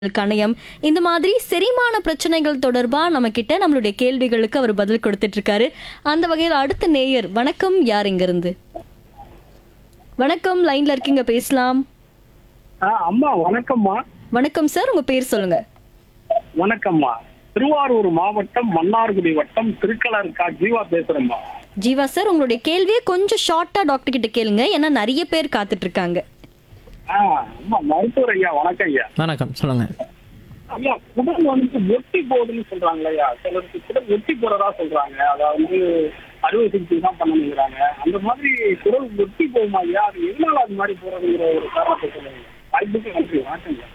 கணையம் இந்த மாதிரி செரிமான பிரச்சனைகள் தொடர்பா நம்ம கிட்ட நம்மளுடைய கேள்விகளுக்கு அவர் பதில் கொடுத்துட்டு இருக்காரு அந்த வகையில் அடுத்த நேயர் வணக்கம் யார் இங்க இருந்து வணக்கம் லைன்ல இருக்கீங்க பேசலாம் ஆ, அம்மா வணக்கம்மா வணக்கம் சார் உங்க பேர் சொல்லுங்க வணக்கம்மா திருவாரூர் மாவட்டம் மன்னார்குடி வட்டம் திருக்கலர்கா ஜீவா பேசுறேம்மா ஜீவா சார் உங்களுடைய கேள்வியை கொஞ்சம் ஷார்ட்டா டாக்டர் கிட்ட கேளுங்க ஏன்னா நிறைய பேர் காத்துட்டு இருக்காங்க ஆ, அம்மா மருத்துவர் ஐயா வணக்கம் ஐயா வணக்கம் சொல்லுங்க ஐயா குடல் வந்து ஒட்டி போகுதுன்னு சொல்றாங்க ஐயா சிலருக்கு குடல் ஒட்டி போறதா சொல்றாங்க அதாவது அறுவை சிகிச்சை தான் பண்ணணுங்கிறாங்க அந்த மாதிரி குடல் ஒட்டி போகுமா ஐயா அது எதனால அது மாதிரி போறதுங்கிற ஒரு காரணத்தை சொல்லுங்க வாய்ப்புக்கு நன்றி வணக்கம் ஐயா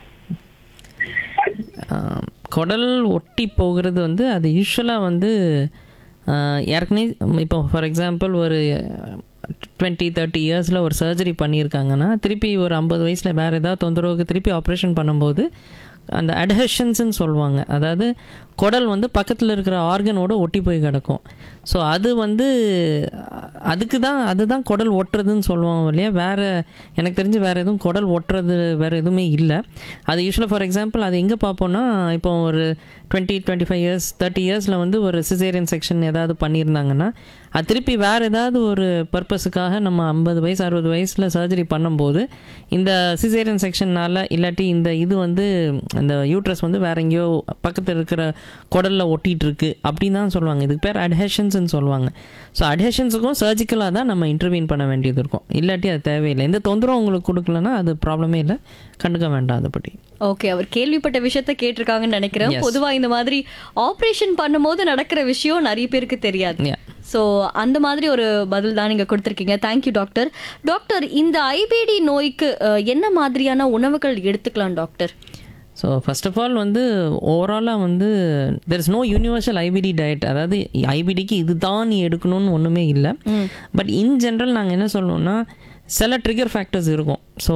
ஆம், குடல் ஒட்டி போகிறது வந்து அது யூஸ்வலாக வந்து ஆ, ஏற்கனவே இப்போ ஃபார் எக்ஸாம்பிள் ஒரு டுவெண்ட்டி தேர்ட்டி இயர்ஸில் ஒரு சர்ஜரி பண்ணியிருக்காங்கன்னா திருப்பி ஒரு ஐம்பது வயசில் வேறு ஏதாவது தொந்தரவுக்கு திருப்பி ஆப்ரேஷன் பண்ணும்போது அந்த அட்ஹெஷன்ஸ்னு சொல்லுவாங்க அதாவது குடல் வந்து பக்கத்தில் இருக்கிற ஆர்கனோட ஒட்டி போய் கிடக்கும் ஸோ அது வந்து அதுக்கு தான் அதுதான் குடல் ஒட்டுறதுன்னு சொல்லுவாங்க இல்லையா வேறு எனக்கு தெரிஞ்சு வேறு எதுவும் குடல் ஒட்டுறது வேறு எதுவுமே இல்லை அது யூஸ்வலாக ஃபார் எக்ஸாம்பிள் அது எங்கே பார்ப்போம்னா இப்போ ஒரு twenty twenty five years thirty இயர்ஸில் வந்து ஒரு சிசேரியன் செக்ஷன் ஏதாவது பண்ணியிருந்தாங்கன்னா அது திருப்பி வேறு ஏதாவது ஒரு பர்பஸுக்காக நம்ம ஐம்பது வயசு அறுபது வயசில் சர்ஜரி பண்ணும்போது இந்த சிசேரியன் செக்ஷனால் இல்லாட்டி இந்த இது வந்து இந்த யூட்ரஸ் வந்து வேற எங்கேயோ பக்கத்தில் இருக்கிற குடலில் ஒட்டிகிட்டு இருக்கு அப்படின்னு தான் சொல்லுவாங்க இதுக்கு பேர் அட்ஹெஷன்ஸ்னு சொல்லுவாங்க ஸோ அட்ஹெஷன்ஸுக்கும் சர்ஜிக்கலாக தான் நம்ம இன்டர்வீன் பண்ண வேண்டியது இருக்கும் இல்லாட்டி அது தேவையில்லை எந்த தொந்தரவும் உங்களுக்கு கொடுக்கலன்னா அது ப்ராப்ளமே இல்லை கண்டுக்க வேண்டாம் அதை பற்றி ஓகே அவர் கேள்விப்பட்ட விஷயத்த கேட்டிருக்காங்கன்னு நினைக்கிறேன் பொதுவா இந்த மாதிரி ஆபரேஷன் பண்ணும்போது நடக்கிற விஷயம் நிறைய பேருக்கு தெரியாது Yeah. ஸோ அந்த மாதிரி ஒரு பதில் தான் நீங்க கொடுத்துருக்கீங்க தேங்க்யூ டாக்டர் டாக்டர் இந்த ஐபிடி நோய்க்கு அஹ், என்ன மாதிரியான உணவுகள் எடுத்துக்கலாம் doctor so first of all வந்து ஓவராலாக வந்து there is no universal IBD diet அதாவது ஐபிடிக்கு இதுதான் நீ எடுக்கணும்னு ஒன்றுமே இல்லை பட் இன் ஜென்ரல் நாங்கள் என்ன சொல்லணும்னா சில ட்ரிகர் ஃபேக்டர்ஸ் இருக்கும் ஸோ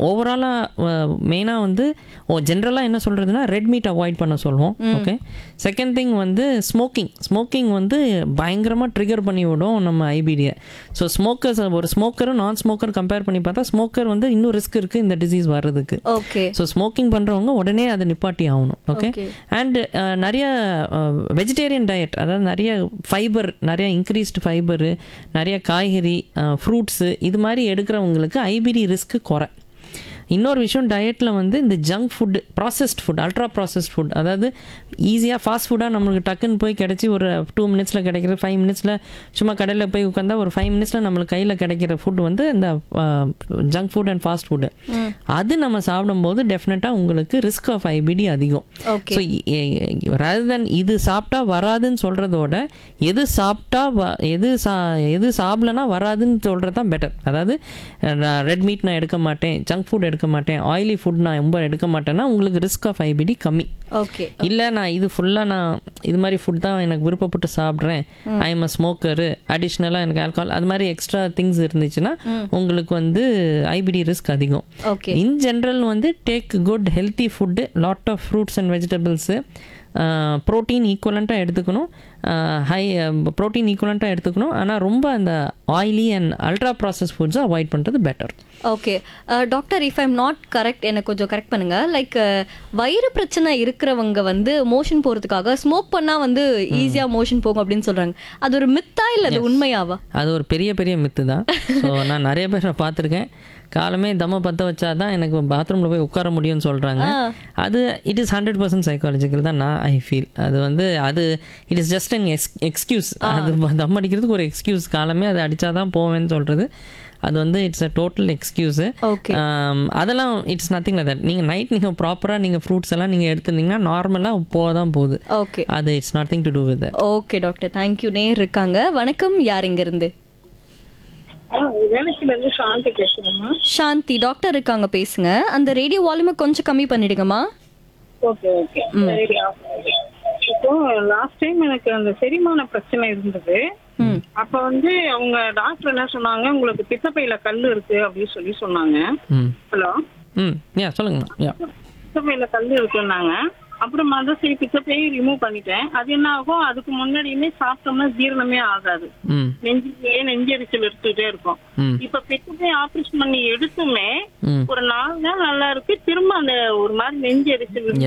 ஓவராலாக மெயினாக வந்து ஓ ஜென்ரலாக என்ன சொல்கிறதுனா ரெட் மீட் அவாய்ட் பண்ண சொல்லுவோம் ஓகே செகண்ட் திங் வந்து ஸ்மோக்கிங் ஸ்மோக்கிங் வந்து பயங்கரமாக ட்ரிகர் பண்ணி விடும் நம்ம ஐபிடியை ஸோ ஸ்மோக்கர்ஸ் ஒரு ஸ்மோக்கரும் நான் ஸ்மோக்கர் கம்பேர் பண்ணி பார்த்தா ஸ்மோக்கர் வந்து இன்னும் ரிஸ்க் இருக்குது இந்த டிசீஸ் வர்றதுக்கு ஓகே ஸோ ஸ்மோக்கிங் பண்ணுறவங்க உடனே அதை நிப்பாட்டி ஆகணும் ஓகே Okay. அண்ட் நிறைய வெஜிடேரியன் டயட் அதாவது நிறைய ஃபைபர் நிறைய இன்க்ரீஸ்டு ஃபைபரு நிறைய காய்கறி ஃப்ரூட்ஸு இது மாதிரி எடுக்கிறவங்களுக்கு ஐபிடி ரிஸ்க்கு குறை இன்னொரு விஷயம் டயட்டில் வந்து இந்த junk food processed food ultra processed food அதாவது ஈஸியாக ஃபாஸ்ட் ஃபுட்டாக நம்மளுக்கு டக்குன்னு போய் கிடச்சி ஒரு டூ மினிட்ஸில் கிடைக்கிற ஃபைவ் மினிட்ஸில் சும்மா கடையில் போய் உட்காந்தா ஒரு ஃபைவ் மினிட்ஸில் நம்மளுக்கு கையில் கிடைக்கிற ஃபுட் வந்து இந்த junk food and fast food அது நம்ம சாப்பிடும்போது டெஃபினட்டாக உங்களுக்கு ரிஸ்க் ஆஃப் ஐபிடி அதிகம் Okay. ஸோ ரதர் தென் இது சாப்பிட்டா வராதுன்னு சொல்கிறதோட எது சாப்பிட்டா வ- எது சா எது சாப்பிடலனா வராதுன்னு சொல்கிறது தான் பெட்டர் அதாவது ரெட் மீட் நான் எடுக்க மாட்டேன் ஜங்க் ஃபுட் எடுக்க மாட்டேன் ஆயிலி ஃபுட் நான் ரொம்ப எடுக்க மாட்டேன்னா உங்களுக்கு ரிஸ்க் ஆஃப் ஐபிடி கம்மி ஓகே இல்லை நான் இது ஃபுல்லாக நான் இது மாதிரி ஃபுட் தான் எனக்கு விருப்பப்பட்டு சாப்பிட்றேன் ஐ எம் அ ஸ்மோக்கரு அடிஷ்னலாக எனக்கு ஆல்கஹால் அது மாதிரி எக்ஸ்ட்ரா திங்ஸ் இருந்துச்சுன்னா உங்களுக்கு வந்து ஐபிடி ரிஸ்க் அதிகம் ஓகே இன் ஜென்ரல் வந்து take good healthy food lot of fruits and vegetables protein ஈக்குவலண்ட்டாக எடுத்துக்கணும் ஹை ப்ரோட்டீன் ஈக்குவலண்ட்டாக எடுத்துக்கணும் ஆனால் ரொம்ப அந்த ஆயிலி அண்ட் அல்ட்ரா ப்ராசஸ் ஃபுட்ஸை அவாய்ட் பண்ணுறது better okay doctor if I'm not correct எனக்கு கொஞ்சம் கரெக்ட் பண்ணுங்க லைக் வயிறு பிரச்சனை இருக்கிறவங்க வந்து மோஷன் போறதுக்காக ஸ்மோக் பண்ணா வந்து ஈஸியா மோஷன் போகும் அப்படின்னு சொல்றாங்க அது ஒரு மித்தா இல்ல அது உண்மையாவா அது ஒரு பெரிய பெரிய மித்து தான் ஸோ நான் நிறைய பேரை பார்த்துருக்கேன் காலமே தம்ம பற்ற வச்சா தான் எனக்கு பாத்ரூமில் போய் உட்கார முடியும்னு சொல்கிறாங்க அது it is hundred percent psychological தான் நான் ஐ ஃபீல் அது வந்து அது it is just an ex excuse அது தம் அடிக்கிறதுக்கு ஒரு எக்ஸ்கியூஸ் காலமே அது அடித்தா தான் போவேன்னு சொல்கிறது அது வந்து it's a total excuse okay அதெல்லாம் இட்ஸ் நத்திங் லைக் தட் நீங்கள் நைட் நீங்கள் ப்ராப்பராக நீங்கள் ஃப்ரூட்ஸ் எல்லாம் நீங்கள் எடுத்துருந்தீங்கன்னா நார்மலாக போக தான் போகுது ஓகே அது it's nothing to do with okay doctor thank you நேர் இருக்காங்க வணக்கம் யார் இங்க இருந்து வேலைக்குல இருந்து சாந்தி பேசுறேம்மா சாந்தி டாக்டர் இருக்காங்க பேசுங்க அந்த ரேடியோ வால்யூமை கொஞ்சம் கம்மி பண்ணிடுங்கம்மா ஓகே ஓகே சரி இப்போ லாஸ்ட் டைம் எனக்கு அந்த செரிமான பிரச்சனை இருந்தது அப்ப வந்து அவங்க டாக்டர் என்ன சொன்னாங்க உங்களுக்கு பித்தப்பையில கல் இருக்கு அப்படின்னு சொல்லி சொன்னாங்க ம் ஹலோ ம் யா சொல்லுங்கண்ணா யா பித்தப்பையில கல் இருக்குன்னாங்க அப்புறமா தான் சரி பித்தப்பையை ரிமூவ் பண்ணிட்டேன் அது என்ன ஆகும் அதுக்கு முன்னாடியுமே சாப்பிட்டோம்னா ஜீரணமே ஆகாது ம் நெஞ்சிலேயே நெஞ்செரிச்சல் எடுத்துட்டே இருக்கும் ம் இப்ப பித்தப்பை ஆபரேஷன் பண்ணி எடுத்துமே ம் ஒரு நாலு நாள் நல்லா இருக்கு திரும்ப அந்த ஒரு மாதிரி நெஞ்சு எரிச்சல்